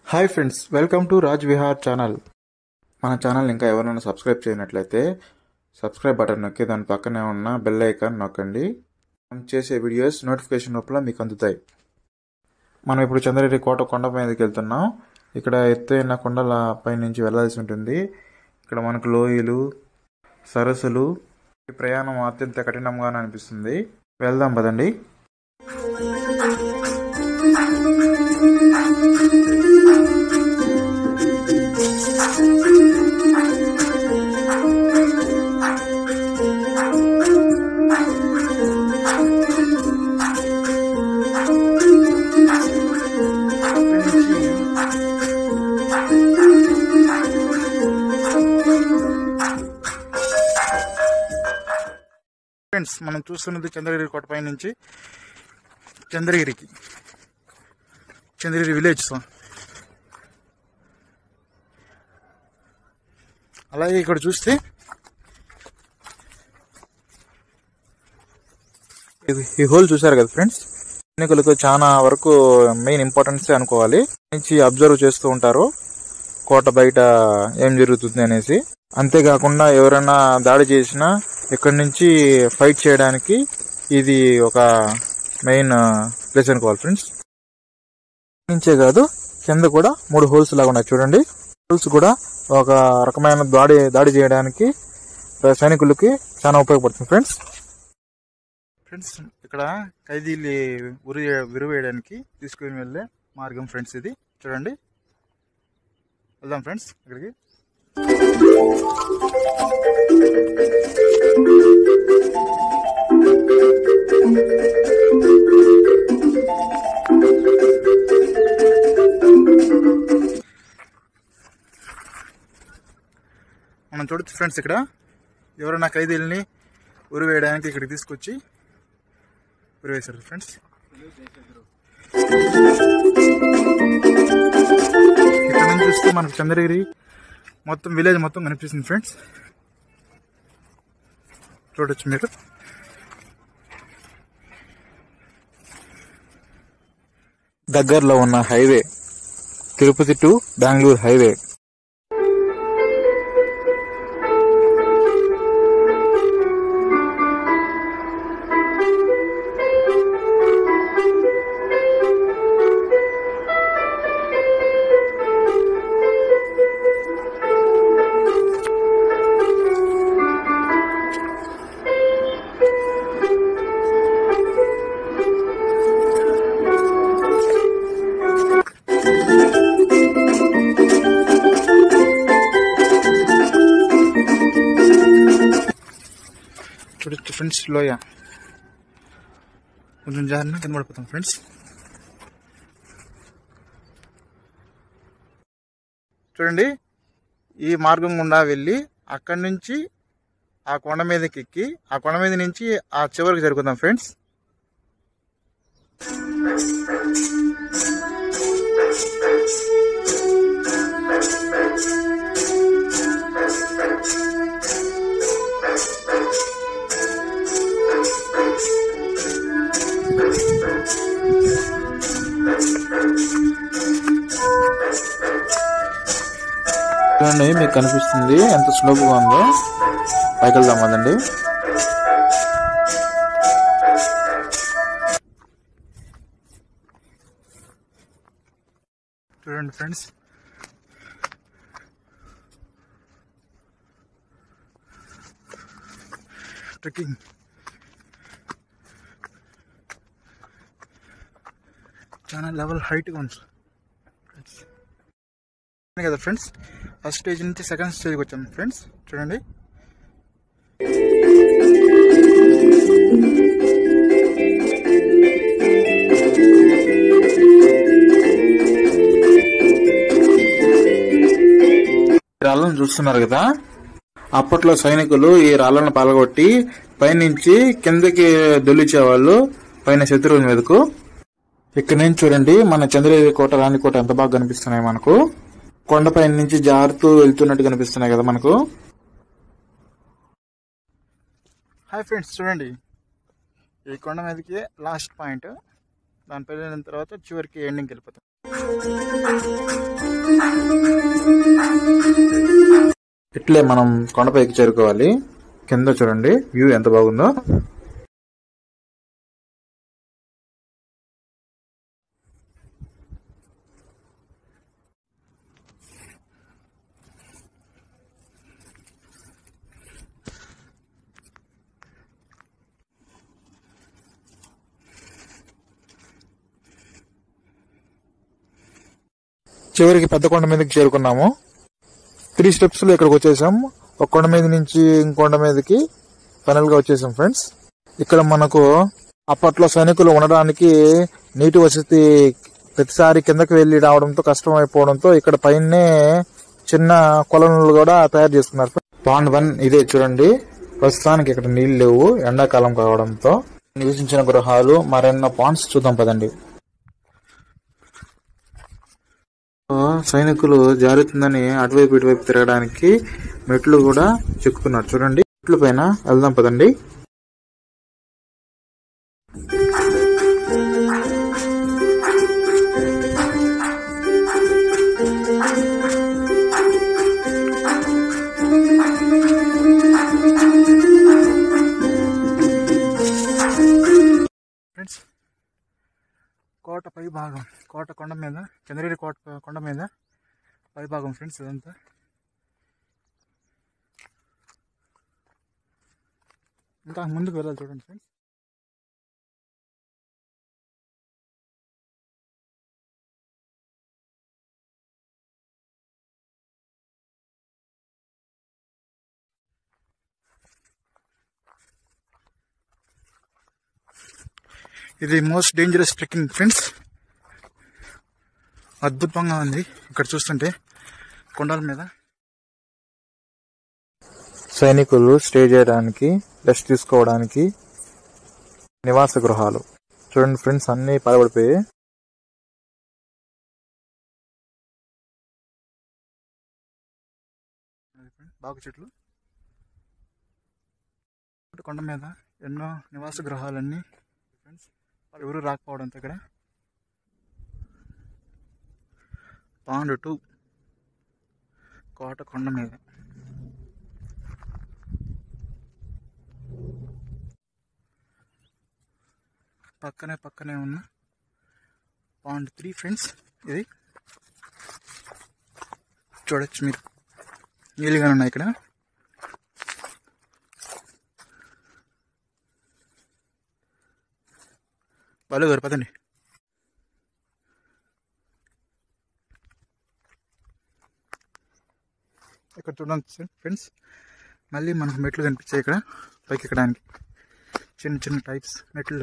hi friends welcome to Raj Vihar channel మన channel ఇంకా ఎవరైనా సబ్స్క్రైబ్ చేయనట్లయితే సబ్స్క్రైబ్ బటన్ నొక్కి దాని పక్కనే ఉన్న బెల్ ఐకాన్ నొక్కండి మనం చేసే వీడియోస్ నోటిఫికేషన్ రూపంలో మీకు అందుతాయి మనం ఇప్పుడు చంద్రగిరి కోట కొండ మీదకి వెళ్తున్నాం ఇక్కడ ఎత్తైన కొండల పై నుంచి వెళ్ళాల్సి ఉంటుంది ఇక్కడ మనకు లోయలు సరస్సులు ఈ ప్రయాణం అత్యంత కఠినంగానే అనిపిస్తుంది వెళ్దాం పదండి ఫ్రెండ్స్ మనం చూస్తున్నది చంద్రగిరి కోటపై నుంచి చంద్రగిరికి చంద్రగిరి విలేజ్ సో అలాగే ఇక్కడ చూస్తే ఇది ఈ హోల్ చూసారు కదా ఫ్రెండ్స్ ఎన్నికలకు చాలా వరకు మెయిన్ ఇంపార్టెన్స్ అనుకోవాలి నుంచి అబ్జర్వ్ చేస్తూ ఉంటారు కోట బయట ఏం జరుగుతుంది అనేసి అంతేకాకుండా ఎవరైనా దాడి చేసినా ఇక్కడి నుంచి ఫైట్ చేయడానికి ఇది ఒక మెయిన్ ప్లేస్ అనుకోవాలి ఫ్రెండ్స్ నుంచే కాదు కింద కూడా మూడు హోల్స్ లాగా ఉన్నాయి చూడండి హోల్స్ కూడా ఒక రకమైన దాడి దాడి చేయడానికి సైనికులకి చాలా ఉపయోగపడుతుంది ఫ్రెండ్స్ ఫ్రెండ్స్ ఇక్కడ ఖైదీలు ఉరి విరువేయడానికి తీసుకుని వెళ్ళే మార్గం ఫ్రెండ్స్ ఇది చూడండి వెళ్దాం ఫ్రెండ్స్ ఇక్కడికి మనం చూడొచ్చు ఫ్రెండ్స్ ఇక్కడ ఎవరైనా ఖైదీలని ఉరి వేయడానికి ఇక్కడికి తీసుకొచ్చి ఉరి వేశారు ఫ్రెండ్స్ ఇక్కడ నుంచి చూస్తే మనకు చంద్రగిరి మొత్తం విలేజ్ మొత్తం కనిపిస్తుంది ఫ్రెండ్స్ చూడొచ్చు మీరు దగ్గరలో ఉన్న highway Tirupati to Bengaluru highway చూడొచ్చు ఫ్రెండ్స్ లోయ కొంచెం జారిన కింద పడిపోతాం ఫ్రెండ్స్ చూడండి ఈ మార్గం గుండా వెళ్ళి అక్కడి నుంచి ఆ కొండ మీదకి ఎక్కి ఆ కొండ మీద నుంచి ఆ చివరికి జరుగుతాం ఫ్రెండ్స్ చూడండి మీకు కనిపిస్తుంది ఎంత స్లోపుగా ఉందో పైకి వెళ్దాం కదండి చూడండి ఫ్రెండ్స్ ట్రెక్కింగ్ చాలా లెవెల్ హైట్గా ఉంది ఫ్రెండ్స్ కదా ఫ్రెండ్స్ ఫస్ట్ స్టేజ్ నుంచి సెకండ్ స్టేజ్కి వచ్చాం ఫ్రెండ్స్ చూడండి రాళ్ళను చూస్తున్నారు కదా అప్పట్లో సైనికులు ఈ రాళ్లను పలగొట్టి పైనుంచి కిందకి దొల్లిచేవాళ్ళు పైన శత్రువుల మీదకు ఇక్కడ నుంచి చూడండి మన చంద్రగిరి కోట రాణి కోట ఎంత బాగా కనిపిస్తున్నాయి మనకు కొండపై నుంచి జారుతూ వెళ్తున్నట్టు కనిపిస్తున్నాయి కదా మనకు హాయ్ ఫ్రెండ్స్ చూడండి ఈ కొండ మీదకి లాస్ట్ పాయింట్ దానిపై వెళ్ళిన తర్వాత చివరికి ఎండింగ్కి వెళ్ళిపోతాం ఇట్లే మనం కొండపైకి చేరుకోవాలి కింద చూడండి వ్యూ ఎంత బాగుందో చివరికి పెద్ద కొండ మీదకి చేరుకున్నాము త్రీ స్టెప్స్ లో ఇక్కడికి వచ్చేసాం ఒక కొండ మీద నుంచి ఇంకొండ మీదకి ఫైనల్ గా వచ్చేసాం ఫ్రెండ్స్ ఇక్కడ మనకు అప్పట్లో సైనికులు ఉండడానికి నీటి వసతి ప్రతిసారి కిందకి వెళ్లి రావడంతో కష్టం అయిపోవడంతో ఇక్కడ పైనే చిన్న కొలనులు కూడా తయారు చేసుకున్నారు పాండ్ వన్ ఇదే చూడండి ప్రస్తుతానికి ఇక్కడ నీళ్లు లేవు ఎండాకాలం కావడంతో నివసించిన గృహాలు మరెన్నో పాండ్స్ చూద్దాం పదండి సైనికులు జారుతుందని అటువైపు ఇటువైపు తిరగడానికి మెట్లు కూడా చెక్కుతున్నారు చూడండి మెట్ల పైన వెళ్దాం పదండి ఫ్రెండ్స్ కోట పై భాగం కోట కొండ మీద చంద్రగిరి కోట కొండ మీద పై భాగం ఫ్రెండ్స్ ఇదంతా ఇంకా ముందుకు వెళ్ళాలి చూడండి ఫ్రెండ్స్ ఇది మోస్ట్ డేంజరస్ ట్రెక్కింగ్ ఫ్రెండ్స్ అద్భుతంగా ఉంది ఇక్కడ చూస్తుంటే కొండల మీద సైనికులు స్టే చేయడానికి రెస్ట్ తీసుకోవడానికి నివాస గృహాలు చూడండి ఫ్రెండ్స్ అన్ని పడబడిపోయి బాగు చెట్లు కొండ మీద ఎన్నో నివాస గృహాలన్నీ ఫ్రెండ్స్ ఎవరు రాకపోవడంతో ఇక్కడ పాండ్ టూ కోట కొండ మీద పక్కనే పక్కనే ఉన్న పాండ్ త్రీ ఫ్రెండ్స్ ఇది చూడొచ్చు మీరు నీళ్ళుగా ఉన్నాయి ఇక్కడ బాలు గారు పదండి ఇక్కడ చూడండి సార్ ఫ్రెండ్స్ మళ్ళీ మనకు మెట్లు కనిపించాయి ఇక్కడ పైకి ఎక్కడానికి చిన్న చిన్న టైప్స్ మెట్లు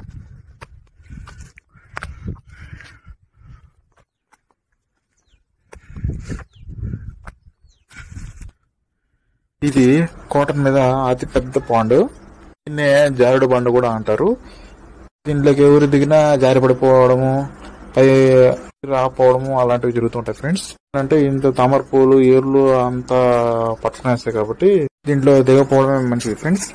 ఇది కోట మీద అతి పెద్ద పాండు దీన్నే జారుడు బండ కూడా అంటారు దీంట్లోకి ఎవరు దిగినా జారి పడిపోవడము పై రాకపోవడము అలాంటివి జరుగుతుంటాయి ఫ్రెండ్స్ అంటే ఇంత తామర పూలు ఏర్లు అంతా పట్టుకునేస్తాయి కాబట్టి దీంట్లో దిగపోవడమే మంచిది ఫ్రెండ్స్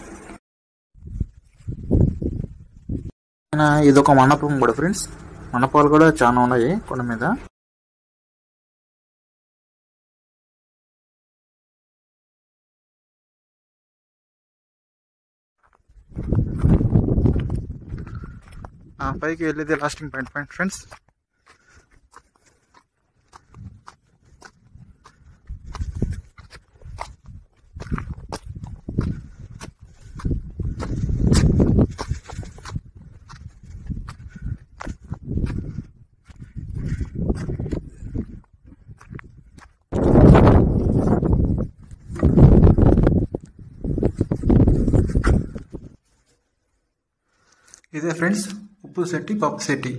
ఇది ఒక మండపం కూడా ఫ్రెండ్స్ మండపాలు కూడా చాలా ఉన్నాయి కొండ మీద ఆ పైకి వెళ్ళేది లాస్టింగ్ పాయింట్ పాయింట్ ఫ్రెండ్స్ ఇదే ఫ్రెండ్స్ ఉప్పు సెట్టి పప్పు సెట్టి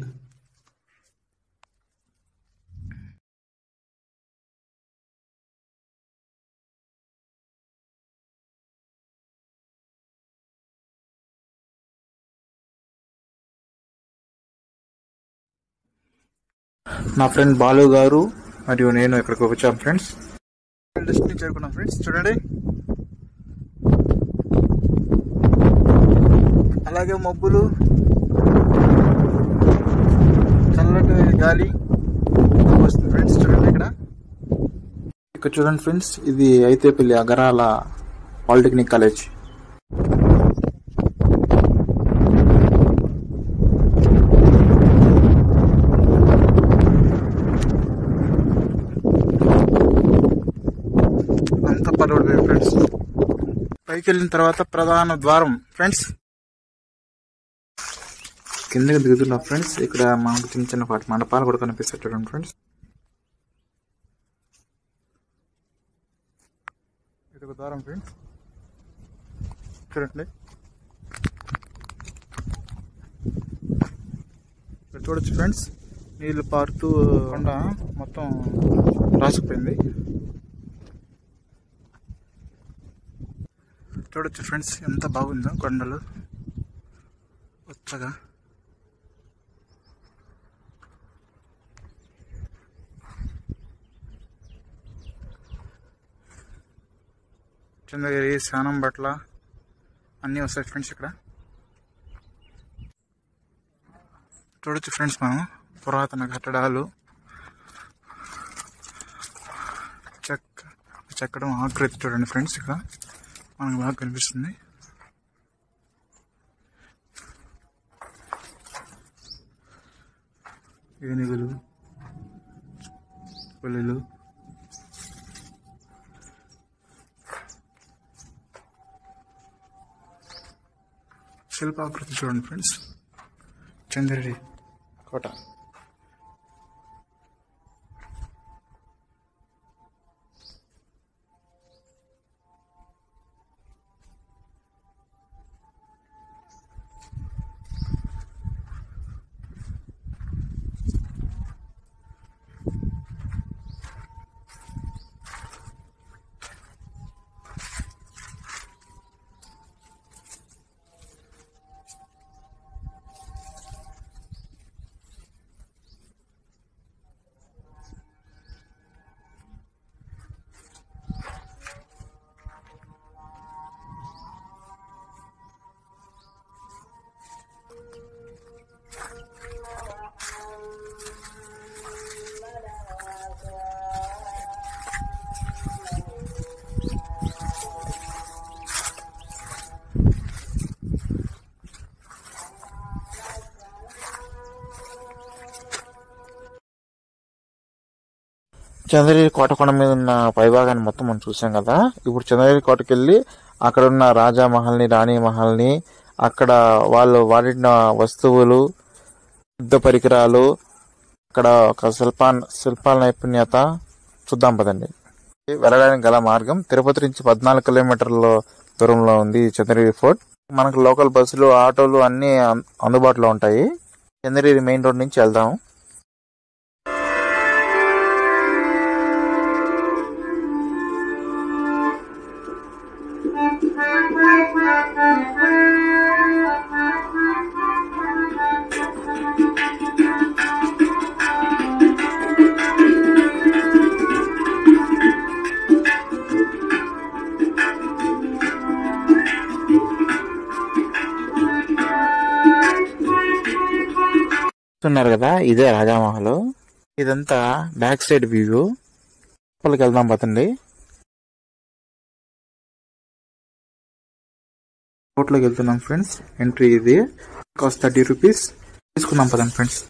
నా ఫ్రెండ్ బాలు గారు మరియు నేను ఇక్కడికి వచ్చాం ఫ్రెండ్స్ డెస్టినీ చేరుకున్నాం ఫ్రెండ్స్ చూడండి అలాగే మబ్బులు చల్లటి గాలి వస్తుంది ఫ్రెండ్స్ చూడండి ఇక్కడ ఇక్కడ చూడండి ఫ్రెండ్స్ ఇది అయితేపల్లి అగరాల పాలిటెక్నిక్ కాలేజ్ అంతా పడవడిపోయి ఫ్రెండ్స్ పైకి వెళ్ళిన తర్వాత ప్రధాన ద్వారం ఫ్రెండ్స్ కిందకి దిగుతున్నాం ఫ్రెండ్స్ ఇక్కడ మాకు చిన్న చిన్న పాటి మండపాలు కూడా కనిపిస్తాయి చూడండి ఫ్రెండ్స్ ఇది ఒక ద్వారం ఫ్రెండ్స్ చూడండి ఇక్కడ చూడొచ్చు ఫ్రెండ్స్ నీళ్లు పారుతూ కొండ మొత్తం రాసుకుపోయింది చూడొచ్చు ఫ్రెండ్స్ ఎంత బాగుందో కొండలు వచ్చగా చంద్రగిరి శానం బట్ల అన్నీ వస్తాయి ఫ్రెండ్స్ ఇక్కడ చూడొచ్చు ఫ్రెండ్స్ మనం పురాతన కట్టడాలు చెక్క చెక్కడం ఆకృతి చూడండి ఫ్రెండ్స్ ఇక్కడ మనకు బాగా కనిపిస్తుంది ఏనుగులు పులులు శిల్పాకృతి చూడండి ఫ్రెండ్స్ చంద్రుడి కోట చంద్రగిరి కోట కొండ మీద ఉన్న పైభాగాన్ని మొత్తం మనం చూసాం కదా ఇప్పుడు చంద్రగిరి కోటకి వెళ్ళి అక్కడ ఉన్న రాజా మహల్ని రాణి మహల్ని అక్కడ వాళ్ళు వాడిన వస్తువులు యుద్ధ పరికరాలు అక్కడ ఒక శిల్పా శిల్పాల నైపుణ్యత చూద్దాం పదండి వెళ్ళడానికి గల మార్గం తిరుపతి నుంచి పద్నాలుగు కిలోమీటర్ల దూరంలో ఉంది ఈ చంద్రగిరి ఫోర్ట్ మనకు లోకల్ బస్సులు ఆటోలు అన్ని అం- అందుబాటులో ఉంటాయి చంద్రగిరి మెయిన్ రోడ్ నుంచి వెళ్దాం చూస్తున్నారు కదా ఇదే రాజామహల్ ఇదంతా బ్యాక్ సైడ్ వ్యూ లోపలికి వెళ్దాం పదండి కోట్లోకి వెళ్తున్నాం ఫ్రెండ్స్ ఎంట్రీ ఇది కాస్ట్ థర్టీ రూపీస్ తీసుకుందాం పదండి ఫ్రెండ్స్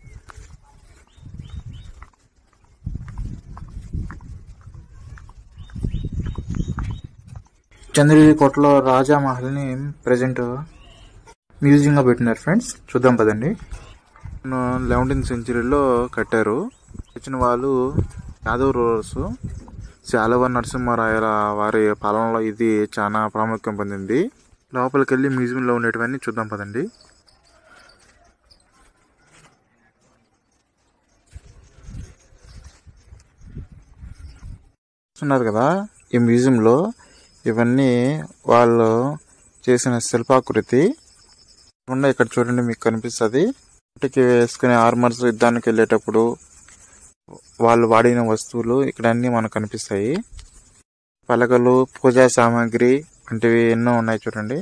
చంద్రగిరి కోటలో రాజా మహల్ని ప్రజెంట్ మ్యూజియం గా పెట్టినారు ఫ్రెండ్స్ చూద్దాం పదండి లెవెంటీన్త్ సెంచరీలో కట్టారు వచ్చిన వాళ్ళు యాదవ్ రూలర్స్ శాలవ నరసింహారాయల వారి పాలనలో ఇది చాలా ప్రాముఖ్యం పొందింది లోపలికి వెళ్ళి మ్యూజియంలో ఉండేటివన్నీ చూద్దాం పదండి చూస్తున్నారు కదా ఈ మ్యూజియంలో ఇవన్నీ వాళ్ళు చేసిన శిల్పాకృతి కాకుండా ఇక్కడ చూడండి మీకు కనిపిస్తుంది ఇంటికి వేసుకునే ఆర్మర్స్ యుద్ధానికి వెళ్ళేటప్పుడు వాళ్ళు వాడిన వస్తువులు ఇక్కడ అన్ని మనకు కనిపిస్తాయి పలకలు పూజా సామాగ్రి వంటివి ఎన్నో ఉన్నాయి చూడండి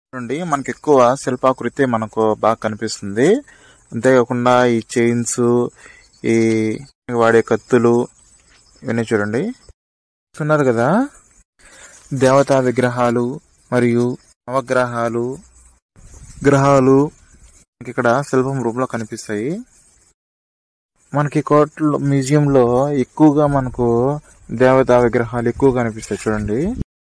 చూడండి మనకి ఎక్కువ శిల్పాకృతి మనకు బాగా కనిపిస్తుంది అంతేకాకుండా ఈ చైన్స్ ఈ వాడే కత్తులు ఇవన్నీ చూడండి చూస్తున్నారు కదా దేవతా విగ్రహాలు మరియు నవగ్రహాలు గ్రహాలు మనకి ఇక్కడ శిల్పం రూపంలో కనిపిస్తాయి మనకి కోట్లో మ్యూజియంలో ఎక్కువగా మనకు దేవతా విగ్రహాలు ఎక్కువ కనిపిస్తాయి చూడండి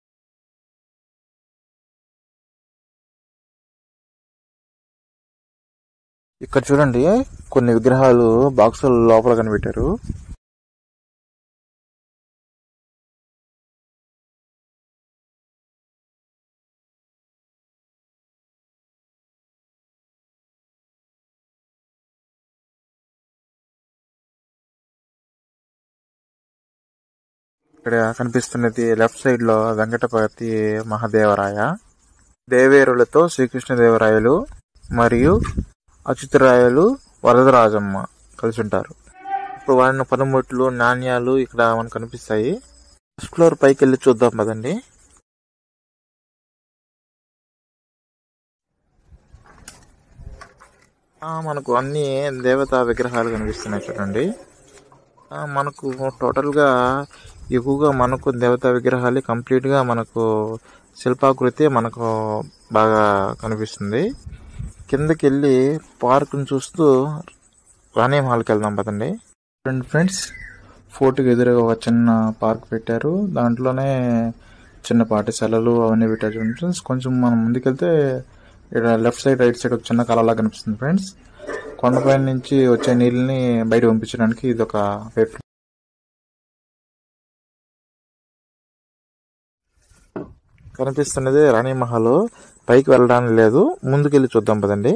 ఇక్కడ చూడండి కొన్ని విగ్రహాలు బాక్సుల లోపల కనిపెట్టారు ఇక్కడ కనిపిస్తున్నది లెఫ్ట్ సైడ్ లో వెంకటపతి మహాదేవరాయ దేవేరులతో శ్రీకృష్ణదేవరాయలు మరియు అచ్యుతరాయలు వరదరాజమ్మ కలిసి ఉంటారు ఇప్పుడు వాడిన పనిముట్లు నాణ్యాలు ఇక్కడ మనకు కనిపిస్తాయి ఫస్ట్ ఫ్లోర్ పైకి వెళ్ళి చూద్దాం పదండి ఆ, మనకు అన్ని దేవతా విగ్రహాలు కనిపిస్తున్నాయి చూడండి ఆ, మనకు టోటల్గా ఎక్కువగా మనకు దేవతా విగ్రహాలు కంప్లీట్గా మనకు శిల్పాకృతి మనకు బాగా కనిపిస్తుంది కిందకి వెళ్ళి పార్క్ని చూస్తూ రాణి హాల్కి వెళ్దాం పదండి రెండు ఫ్రెండ్స్ ఫోర్ట్కి ఎదురుగా ఒక చిన్న పార్క్ పెట్టారు దాంట్లోనే చిన్న పాఠశాలలు అవన్నీ పెట్టారు చూడండి ఫ్రెండ్స్ కొంచెం మనం ముందుకెళ్తే ఇక్కడ లెఫ్ట్ సైడ్ రైట్ సైడ్ ఒక చిన్న కళలా కనిపిస్తుంది ఫ్రెండ్స్ కొండపై నుంచి వచ్చే నీళ్ళని బయట పంపించడానికి ఇది ఒక వేట్ కనిపిస్తున్నది రాణి మహల్ పైకి వెళ్ళడానికి లేదు ముందుకెళ్ళి చూద్దాం పదండి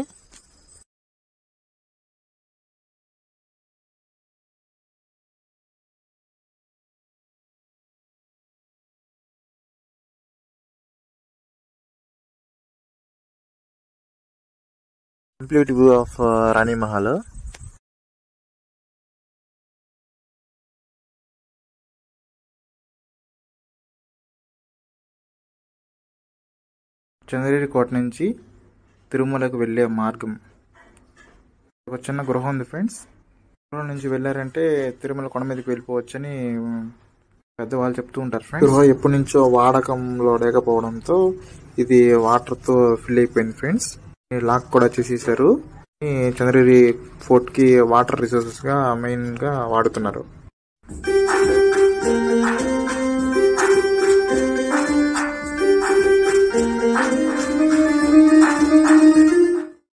complete view of Rani Mahal Chandragiri కోట నుంచి తిరుమలకు వెళ్ళే మార్గం ఒక చిన్న గృహం ఉంది ఫ్రెండ్స్ గృహం నుంచి వెళ్ళారంటే తిరుమల కొండ మీదకి వెళ్ళిపోవచ్చని పెద్దవాళ్ళు చెప్తూ ఉంటారు ఫ్రెండ్స్ గృహ ఎప్పటి నుంచో వాడకంలో లేకపోవడంతో ఇది వాటర్ తో ఫిల్ అయిపోయింది ఫ్రెండ్స్ లాక్ కూడా చేసేసారు ఈ చంద్రగిరి ఫోర్ట్ కి వాటర్ రిసోర్సెస్ గా మెయిన్ గా వాడుతున్నారు